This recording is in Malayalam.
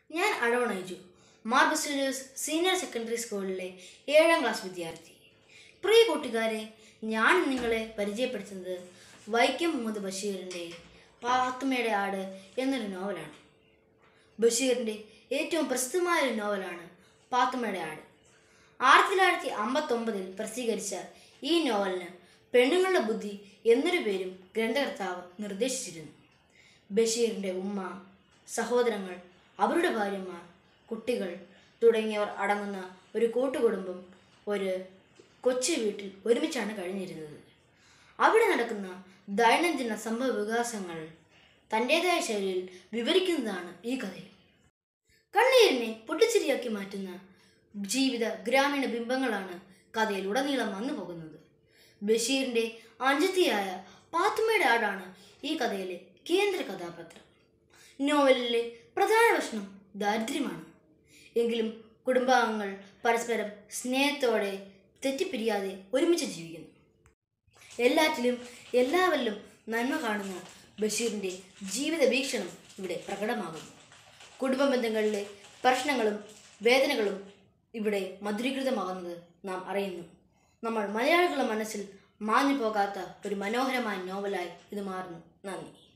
ഞാൻ അഡോണൈജു മാർ ബസിലേഴ്സ് സീനിയർ സെക്കൻഡറി സ്കൂളിലെ ഏഴാം ക്ലാസ് വിദ്യാർത്ഥി പ്രിയ കൂട്ടുകാരെ ഞാൻ നിങ്ങളെ പരിചയപ്പെടുത്തുന്നത് വൈക്കം മുഹമ്മദ് ബഷീറിൻ്റെ പാത്തുമ്മയുടെ ആട് എന്നൊരു നോവലാണ് ബഷീറിൻ്റെ ഏറ്റവും പ്രസിദ്ധമായ ഒരു നോവലാണ് പാത്തുമ്മയുടെ ആട് ആയിരത്തി തൊള്ളായിരത്തി അമ്പത്തൊമ്പതിൽ പ്രസിദ്ധീകരിച്ച ഈ നോവലിന് പെണ്ണുങ്ങളുടെ ബുദ്ധി എന്നൊരു പേരും ഗ്രന്ഥകർത്താവ് നിർദ്ദേശിച്ചിരുന്നു ബഷീറിൻ്റെ ഉമ്മ സഹോദരങ്ങൾ അവരുടെ ഭാര്യമാർ കുട്ടികൾ തുടങ്ങിയവർ അടങ്ങുന്ന ഒരു കൂട്ടുകുടുംബം ഒരു കൊച്ചു വീട്ടിൽ ഒരുമിച്ചാണ് കഴിഞ്ഞിരുന്നത് അവിടെ നടക്കുന്ന ദൈനംദിന സംഭവ വികാസങ്ങൾ തൻ്റേതായ ശൈലിയിൽ വിവരിക്കുന്നതാണ് ഈ കഥയിൽ കണ്ണീരിനെ പൊട്ടിച്ചിരിയാക്കി മാറ്റുന്ന ജീവിത ഗ്രാമീണ ബിംബങ്ങളാണ് കഥയിൽ ഉടനീളം വന്നു പോകുന്നത് ബഷീറിൻ്റെ അഞ്ചത്തിയായ പാത്തുമ്മയുടെ ആടാണ് ഈ കഥയിലെ കേന്ദ്ര കഥാപാത്രം നോവലിലെ പ്രധാന പ്രശ്നം ദാരിദ്ര്യമാണ് എങ്കിലും കുടുംബാംഗങ്ങൾ പരസ്പരം സ്നേഹത്തോടെ തെറ്റിപ്പിരിയാതെ ഒരുമിച്ച് ജീവിക്കുന്നു എല്ലാറ്റിലും എല്ലാവരിലും നന്മ കാണുന്ന ബഷീറിൻ്റെ ജീവിത വീക്ഷണം ഇവിടെ പ്രകടമാകുന്നു കുടുംബ ബന്ധങ്ങളിലെ പ്രശ്നങ്ങളും വേദനകളും ഇവിടെ മധുരീകൃതമാകുന്നത് നാം അറിയുന്നു നമ്മൾ മലയാളികളുടെ മനസ്സിൽ മാഞ്ഞു പോകാത്ത ഒരു മനോഹരമായ നോവലായി ഇത് മാറുന്നു നന്ദി